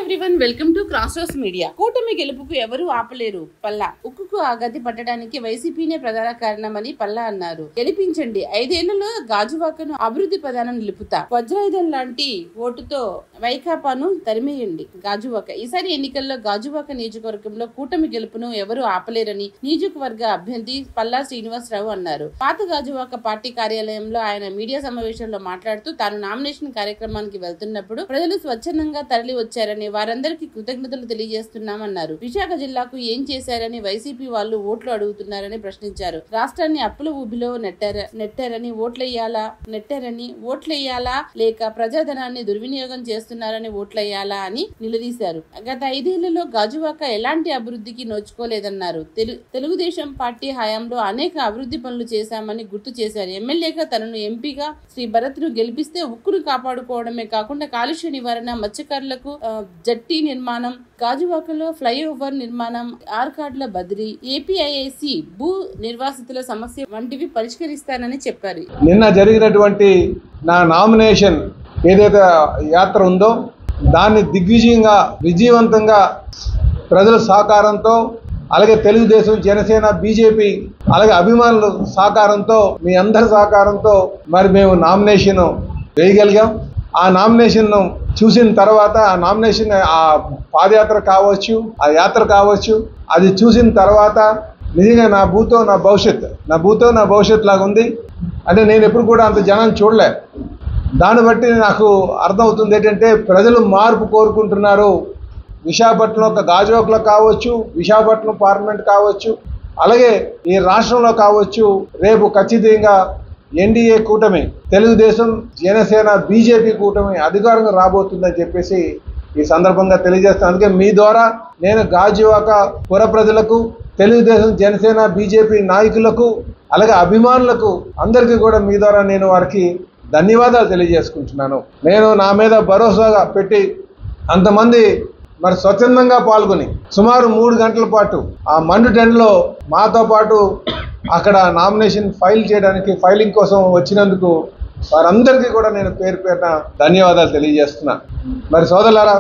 Everyone welcome to Cross Roads Media కూటమి గెలుపుకు ఎవరూ ఆపలేరు పల్లా ఉక్కుకు ఆ గతి పట్టడానికి వైసీపీనే ప్రధాన కారణమని పల్లా అన్నారు గెలిపించండి ఐదేళ్లలో గాజువాకను అభివృద్ధి ప్రధానం నిలుపుతా వజ్రాయుధం లాంటి ఓటుతో వైకాపాను తరిమేయండి గాజువాక ఈసారి ఎన్నికల్లో గాజువాక నియోజకవర్గంలో కూటమి గెలుపును ఎవరూ ఆపలేరని నియోజకవర్గ అభ్యర్థి పల్లా శ్రీనివాసరావు అన్నారు పాత గాజువాక పార్టీ కార్యాలయంలో ఆయన మీడియా సమావేశంలో మాట్లాడుతూ తాను నామినేషన్ కార్యక్రమానికి వెళ్తున్నప్పుడు ప్రజలు స్వచ్ఛందంగా తరలి వచ్చారని వారందరికీ కృతజ్ఞతలు తెలియజేస్తున్నామన్నారు విశాఖ జిల్లాకు ఏం చేశారని వైసీపీ వాళ్ళు ఓట్లు అడుగుతున్నారని ప్రశ్నించారు రాష్ట్రాన్ని అప్పుల ఊబిలో నెట్టార నెట్టారని ఓట్లెయ్యాలా నెట్టారని ఓట్లెయ్యాలా లేక ప్రజాధనాన్ని దుర్వినియోగం చేస్తున్నారని ఓట్లెయ్యాలా అని నిలదీశారు గత ఐదేళ్లలో గాజువాక ఎలాంటి అభివృద్ధికి నోచుకోలేదన్నారు తెలు తెలుగుదేశం పార్టీ హయాంలో అనేక అభివృద్ధి పనులు చేశామని గుర్తు చేశారు ఎమ్మెల్యేగా తనను ఎంపీగా శ్రీ భరత్ ను గెలిపిస్తే ఉక్కును కాపాడుకోవడమే కాకుండా కాలుష్య నివారణ మత్స్యకారులకు ఆ, జట్టి నిర్మాణం గాజువాకలో ఫ్లైఓవర్ నిర్మాణం ఆర్కాడ్ల బదిలీ ఏపీఐఐసి భూ నిర్వాసితుల సమస్య వంటివి పరిష్కరిస్తానని చెప్పారు నిన్న జరిగినటువంటి నా నామినేషన్ ఏదైతే యాత్ర ఉందో దాన్ని దిగ్విజయంగా విజయవంతంగా ప్రజల సహకారంతో అలాగే తెలుగుదేశం జనసేన బీజేపీ అలాగే అభిమానుల సహకారంతో మీ అందరి సహకారంతో మరి మేము నామినేషన్ వేయగలిగాం ఆ నామినేషన్ చూసిన తర్వాత ఆ నామినేషన్ ఆ పాదయాత్ర కావచ్చు ఆ యాత్ర కావచ్చు అది చూసిన తర్వాత నిజంగా నా భూతో నా భవిష్యత్ నా భూతో నా భవిష్యత్ లాగా ఉంది అంటే నేను ఎప్పుడు కూడా అంత జనాన్ని చూడలే దాన్ని బట్టి నాకు అర్థమవుతుంది ఏంటంటే ప్రజలు మార్పు కోరుకుంటున్నారు విశాఖపట్నం ఒక గాజువాకలో కావచ్చు విశాఖపట్నం పార్లమెంట్ కావచ్చు అలాగే ఈ రాష్ట్రంలో కావచ్చు రేపు ఖచ్చితంగా ఎన్డీఏ కూటమి తెలుగుదేశం జనసేన బీజేపీ కూటమి అధికారంగా రాబోతుందని చెప్పేసి ఈ సందర్భంగా తెలియజేస్తాను అందుకే మీ ద్వారా నేను గాజువాక పుర ప్రజలకు తెలుగుదేశం జనసేన బీజేపీ నాయకులకు అలాగే అభిమానులకు అందరికీ కూడా మీ ద్వారా నేను వారికి ధన్యవాదాలు తెలియజేసుకుంటున్నాను నేను నా మీద భరోసాగా పెట్టి అంతమంది మరి స్వచ్ఛందంగా పాల్గొని సుమారు మూడు గంటల పాటు ఆ మండు టెంట్లో మాతో పాటు అక్కడ నామినేషన్ ఫైల్ చేయడానికి ఫైలింగ్ కోసం వచ్చినందుకు వారందరికీ కూడా నేను పేరు పేరున ధన్యవాదాలు తెలియజేస్తున్నా మరి సోదరులారా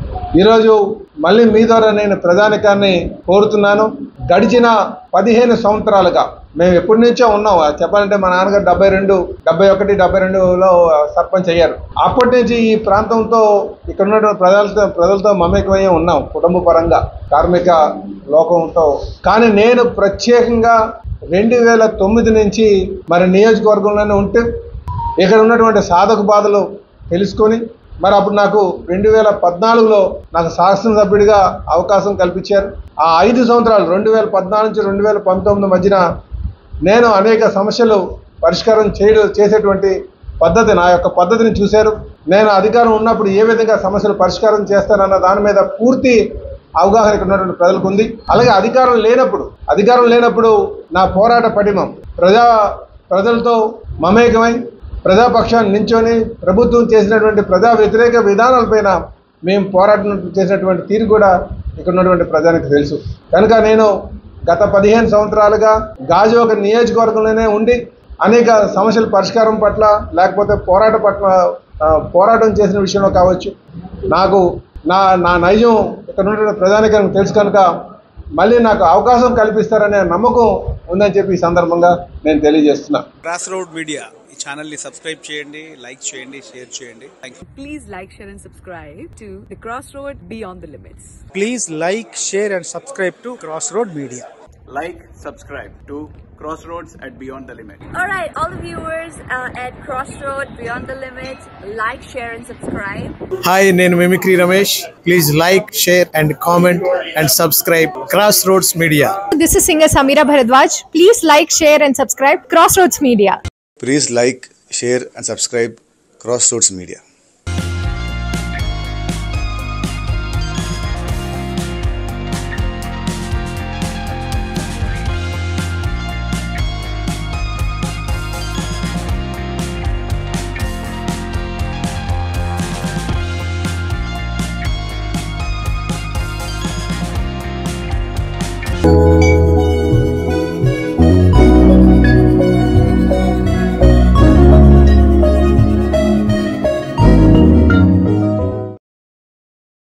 ఈరోజు మళ్ళీ మీ ద్వారా నేను ప్రధానికాన్ని కోరుతున్నాను గడిచిన పదిహేను సంవత్సరాలుగా మేము ఎప్పటి నుంచో ఉన్నాం అది చెప్పాలంటే మా నాన్నగారు డెబ్బై రెండు డెబ్బై ఒకటి డెబ్బై రెండులో సర్పంచ్ అయ్యారు అప్పటి నుంచి ఈ ప్రాంతంతో ఇక్కడ ఉన్నటువంటి ప్రజలతో ప్రజలతో మమేకమయ్యే ఉన్నాం కుటుంబ పరంగా కార్మిక లోకంతో కానీ నేను ప్రత్యేకంగా రెండు వేల తొమ్మిది నుంచి మరి నియోజకవర్గంలోనే ఉంటూ ఇక్కడ ఉన్నటువంటి సాధక బాధలు తెలుసుకొని మరి అప్పుడు నాకు రెండు వేల పద్నాలుగులో నాకు శాసనసభ్యుడిగా అవకాశం కల్పించారు ఆ ఐదు సంవత్సరాలు రెండు వేల పద్నాలుగు నుంచి రెండు వేల పంతొమ్మిది మధ్యన నేను అనేక సమస్యలు పరిష్కారం చేయడం చేసేటువంటి పద్ధతి నా యొక్క పద్ధతిని చూశారు నేను అధికారం ఉన్నప్పుడు ఏ విధంగా సమస్యలు పరిష్కారం చేస్తానన్న దాని మీద పూర్తి అవగాహన ఇక్కడ ఉన్నటువంటి ప్రజలకు ఉంది అలాగే అధికారం లేనప్పుడు అధికారం లేనప్పుడు నా పోరాట పటిమం ప్రజా ప్రజలతో మమేకమై ప్రజాపక్షాన్ని నించొని ప్రభుత్వం చేసినటువంటి ప్రజా వ్యతిరేక విధానాలపైన మేము పోరాటం చేసినటువంటి తీరు కూడా ఇక్కడ ఉన్నటువంటి ప్రజానికి తెలుసు కనుక నేను గత పదిహేను సంవత్సరాలుగా గాజువాక నియోజకవర్గంలోనే ఉండి అనేక సమస్యల పరిష్కారం పట్ల లేకపోతే పోరాట పట్ల ఆ, పోరాటం చేసిన విషయంలో కావచ్చు నాకు నా నా నైజం ఇక్కడ ఉన్నటువంటి ప్రజానికానికి తెలుసు కనుక మళ్ళీ నాకు అవకాశం కల్పిస్తారనే నమ్మకం ఉందని చెప్పి ఈ సందర్భంగా నేను తెలియజేస్తున్నా క్రాస్ రోడ్ మీడియా ఈ ఛానల్ని సబ్స్క్రైబ్ చేయండి లైక్ చేయండి షేర్ చేయండి thank you Please like, share, and subscribe to The Crossroad Beyond the Limits. Please like, share, and subscribe to Crossroad Media. like, subscribe to Crossroads at Beyond the Limit. All right, all the viewers uh, at Crossroad Beyond the Limits, like, share, and subscribe. హాయ్ నేను mimicry Ramesh please like share and comment and subscribe Cross Roads Media This is singer Samira Bharadwaj. Please like, share, and subscribe Crossroads Media. Please like, share, and subscribe Crossroads Media.